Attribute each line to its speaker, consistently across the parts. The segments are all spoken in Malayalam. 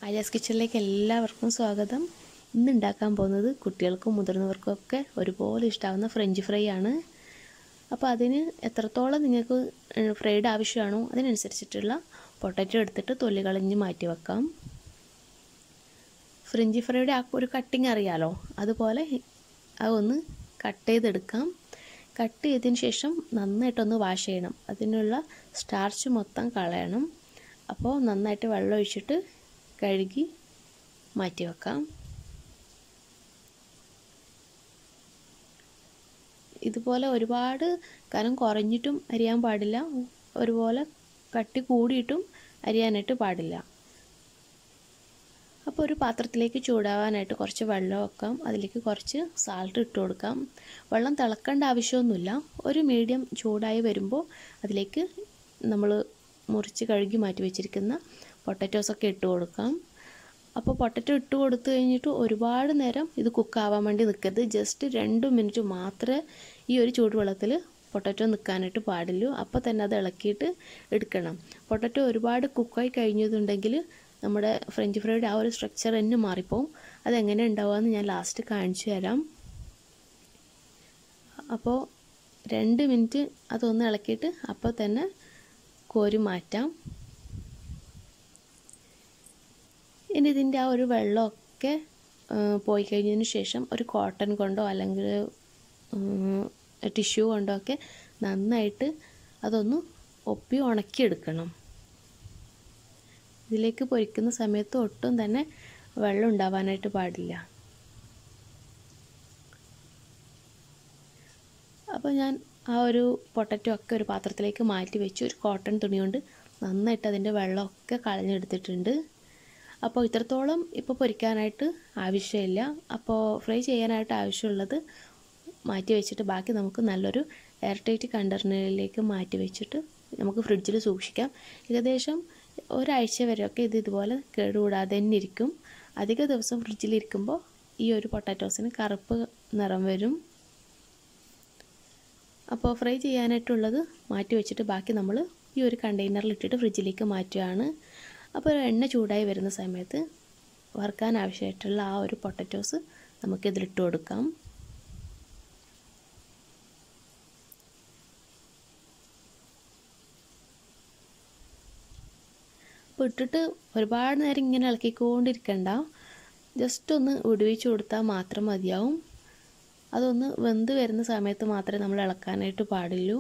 Speaker 1: ആയാസ് കിച്ചണിലേക്ക് എല്ലാവർക്കും സ്വാഗതം ഇന്ന് ഉണ്ടാക്കാൻ പോകുന്നത് കുട്ടികൾക്കും മുതിർന്നവർക്കും ഒക്കെ ഒരുപോലെ ഇഷ്ടാവുന്ന ഫ്രഞ്ച് ഫ്രൈ ആണ് അപ്പോൾ അതിന് എത്രത്തോളം നിങ്ങൾക്ക് ഫ്രൈഡ് ആവശ്യമാണോ അതിനനുസരിച്ചിട്ടുള്ള പൊട്ടറ്റോ എടുത്തിട്ട് തൊലി കളഞ്ഞ് മാറ്റി വെക്കാം ഫ്രഞ്ച് ഫ്രൈയുടെ ആ ഒരു കട്ടിങ് അറിയാലോ അതുപോലെ അതൊന്ന് കട്ട് ചെയ്തെടുക്കാം കട്ട് ചെയ്തതിന് ശേഷം നന്നായിട്ടൊന്ന് വാഷ് ചെയ്യണം അതിനുള്ള സ്റ്റാർച്ച് മൊത്തം കളയണം അപ്പോൾ നന്നായിട്ട് വെള്ളം ഒഴിച്ചിട്ട് കഴുകി മാറ്റി വെക്കാം ഇതുപോലെ ഒരുപാട് കനം കുറഞ്ഞിട്ടും അരിയാൻ പാടില്ല ഒരുപോലെ കട്ടി കൂടിയിട്ടും അരിയാനായിട്ട് പാടില്ല അപ്പോൾ ഒരു പാത്രത്തിലേക്ക് ചൂടാവാനായിട്ട് കുറച്ച് വെള്ളം വെക്കാം അതിലേക്ക് കുറച്ച് സാൾട്ട് ഇട്ട് കൊടുക്കാം വെള്ളം തിളക്കേണ്ട ആവശ്യമൊന്നുമില്ല ഒരു മീഡിയം ചൂടായി വരുമ്പോൾ അതിലേക്ക് നമ്മൾ മുറിച്ച് കഴുകി മാറ്റി വെച്ചിരിക്കുന്ന പൊട്ടറ്റോസൊക്കെ ഇട്ട് കൊടുക്കാം അപ്പോൾ പൊട്ടറ്റോ ഇട്ട് കൊടുത്തു കഴിഞ്ഞിട്ട് ഒരുപാട് നേരം ഇത് കുക്കാവാൻ വേണ്ടി നിൽക്കരുത് ജസ്റ്റ് രണ്ട് മിനിറ്റ് മാത്രമേ ഈ ഒരു ചൂടുവെള്ളത്തിൽ പൊട്ടറ്റോ നിൽക്കാനായിട്ട് പാടുള്ളൂ അപ്പോൾ തന്നെ അത് ഇളക്കിയിട്ട് എടുക്കണം പൊട്ടറ്റോ ഒരുപാട് കുക്കായി കഴിഞ്ഞതുണ്ടെങ്കിൽ നമ്മുടെ ഫ്രഞ്ച് ഫ്രൈയുടെ ആ ഒരു സ്ട്രക്ചർ തന്നെ മാറിപ്പോവും അതെങ്ങനെ ഉണ്ടാവുകയെന്ന് ഞാൻ ലാസ്റ്റ് കാണിച്ചു തരാം അപ്പോൾ രണ്ട് മിനിറ്റ് അതൊന്ന് ഇളക്കിയിട്ട് അപ്പോൾ തന്നെ കോരി മാറ്റാം ഇനി ഇതിൻ്റെ ആ ഒരു വെള്ളമൊക്കെ പോയി കഴിഞ്ഞതിന് ശേഷം ഒരു കോട്ടൺ കൊണ്ടോ അല്ലെങ്കിൽ ടിഷ്യൂ കൊണ്ടോ ഒക്കെ നന്നായിട്ട് അതൊന്ന് ഒപ്പി ഉണക്കിയെടുക്കണം ഇതിലേക്ക് പൊരിക്കുന്ന സമയത്ത് ഒട്ടും തന്നെ വെള്ളം ഉണ്ടാവാനായിട്ട് പാടില്ല അപ്പോൾ ഞാൻ ആ ഒരു പൊട്ടറ്റോ ഒക്കെ ഒരു പാത്രത്തിലേക്ക് മാറ്റി വെച്ച് ഒരു കോട്ടൺ തുണി കൊണ്ട് നന്നായിട്ട് അതിൻ്റെ വെള്ളമൊക്കെ കളഞ്ഞെടുത്തിട്ടുണ്ട് അപ്പോൾ ഇത്രത്തോളം ഇപ്പോൾ പൊരിക്കാനായിട്ട് ആവശ്യമില്ല അപ്പോൾ ഫ്രൈ ചെയ്യാനായിട്ട് ആവശ്യമുള്ളത് മാറ്റി വെച്ചിട്ട് ബാക്കി നമുക്ക് നല്ലൊരു എയർ ടൈറ്റ് കണ്ടെയ്നറിലേക്ക് മാറ്റി വെച്ചിട്ട് നമുക്ക് ഫ്രിഡ്ജിൽ സൂക്ഷിക്കാം ഏകദേശം ഒരാഴ്ച വരെയൊക്കെ ഇത് ഇതുപോലെ കേടുകൂടാതെ തന്നെ ഇരിക്കും അധിക ദിവസം ഫ്രിഡ്ജിലിരിക്കുമ്പോൾ ഈ ഒരു പൊട്ടാറ്റോസിന് കറുപ്പ് നിറം വരും അപ്പോൾ ഫ്രൈ ചെയ്യാനായിട്ടുള്ളത് മാറ്റി വെച്ചിട്ട് ബാക്കി നമ്മൾ ഈ ഒരു കണ്ടെയ്നറിൽ ഇട്ടിട്ട് ഫ്രിഡ്ജിലേക്ക് മാറ്റുകയാണ് അപ്പോൾ എണ്ണ ചൂടായി വരുന്ന സമയത്ത് വറുക്കാൻ ആവശ്യമായിട്ടുള്ള ആ ഒരു പൊട്ടറ്റോസ് നമുക്ക് ഇതിലിട്ട് കൊടുക്കാം അപ്പോൾ ഇട്ടിട്ട് ഒരുപാട് നേരം ഇങ്ങനെ ഇളക്കിക്കൊണ്ടിരിക്കണ്ട ജസ്റ്റ് ഒന്ന് വിടുവിച്ച് കൊടുത്താൽ മാത്രം മതിയാവും അതൊന്ന് വെന്ത് വരുന്ന സമയത്ത് മാത്രമേ നമ്മൾ ഇളക്കാനായിട്ട് പാടുള്ളൂ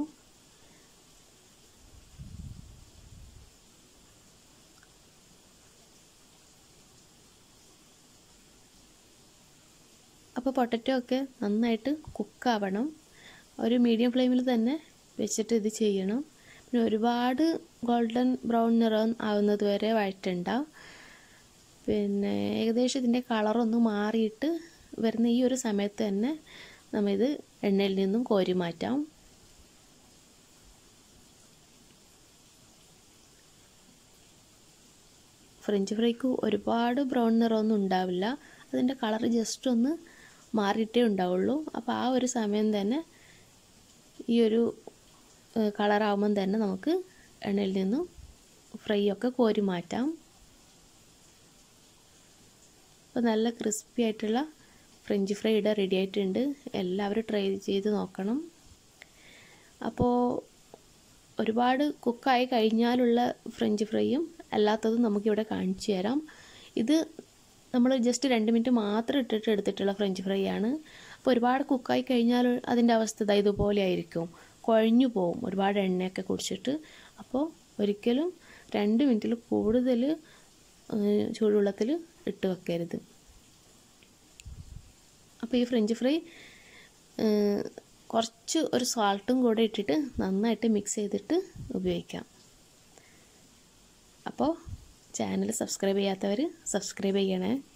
Speaker 1: അപ്പോൾ പൊട്ടറ്റോ ഒക്കെ നന്നായിട്ട് കുക്കാവണം ഒരു മീഡിയം ഫ്ലെയിമിൽ തന്നെ വെച്ചിട്ട് ഇത് ചെയ്യണം പിന്നെ ഒരുപാട് ഗോൾഡൻ ബ്രൗൺ നിറം ആവുന്നത് വരെ വഴറ്റണ്ട പിന്നെ ഏകദേശം ഇതിൻ്റെ കളറൊന്ന് മാറിയിട്ട് വരുന്ന ഈ ഒരു സമയത്ത് തന്നെ നമ്മളിത് എണ്ണയിൽ നിന്നും കോരി മാറ്റാം ഫ്രഞ്ച് ഫ്രൈക്ക് ഒരുപാട് ബ്രൗൺ നിറമൊന്നും ഉണ്ടാവില്ല അതിൻ്റെ കളർ ജസ്റ്റ് ഒന്ന് മാറിയിട്ടേ ഉണ്ടാവുള്ളൂ അപ്പോൾ ആ ഒരു സമയം തന്നെ ഈ ഒരു കളറാകുമ്പം തന്നെ നമുക്ക് എണ്ണയിൽ നിന്നും ഫ്രൈ ഒക്കെ കോരി മാറ്റാം അപ്പോൾ നല്ല ക്രിസ്പി ആയിട്ടുള്ള ഫ്രഞ്ച് ഫ്രൈ ഇവിടെ റെഡി ആയിട്ടുണ്ട് എല്ലാവരും ട്രൈ ചെയ്ത് നോക്കണം അപ്പോൾ ഒരുപാട് കുക്കായി കഴിഞ്ഞാലുള്ള ഫ്രഞ്ച് ഫ്രൈയും അല്ലാത്തതും നമുക്കിവിടെ കാണിച്ചു തരാം ഇത് നമ്മൾ ജസ്റ്റ് രണ്ട് മിനിറ്റ് മാത്രം ഇട്ടിട്ട് എടുത്തിട്ടുള്ള ഫ്രഞ്ച് ഫ്രൈ ആണ് അപ്പോൾ ഒരുപാട് കുക്കായി കഴിഞ്ഞാൽ അതിൻ്റെ അവസ്ഥ ഇതാ ഇതുപോലെ ആയിരിക്കും കുഴഞ്ഞു പോകും ഒരുപാട് എണ്ണയൊക്കെ കുടിച്ചിട്ട് അപ്പോൾ ഒരിക്കലും രണ്ട് മിനിറ്റിൽ കൂടുതൽ ചൂടുവെള്ളത്തിൽ ഇട്ട് വെക്കരുത് അപ്പോൾ ഈ ഫ്രഞ്ച് ഫ്രൈ കുറച്ച് ഒരു സാൾട്ടും കൂടെ ഇട്ടിട്ട് നന്നായിട്ട് മിക്സ് ചെയ്തിട്ട് ഉപയോഗിക്കാം അപ്പോൾ ചാനൽ സബ്സ്ക്രൈബ് ചെയ്യാത്തവർ സബ്സ്ക്രൈബ് ചെയ്യണേ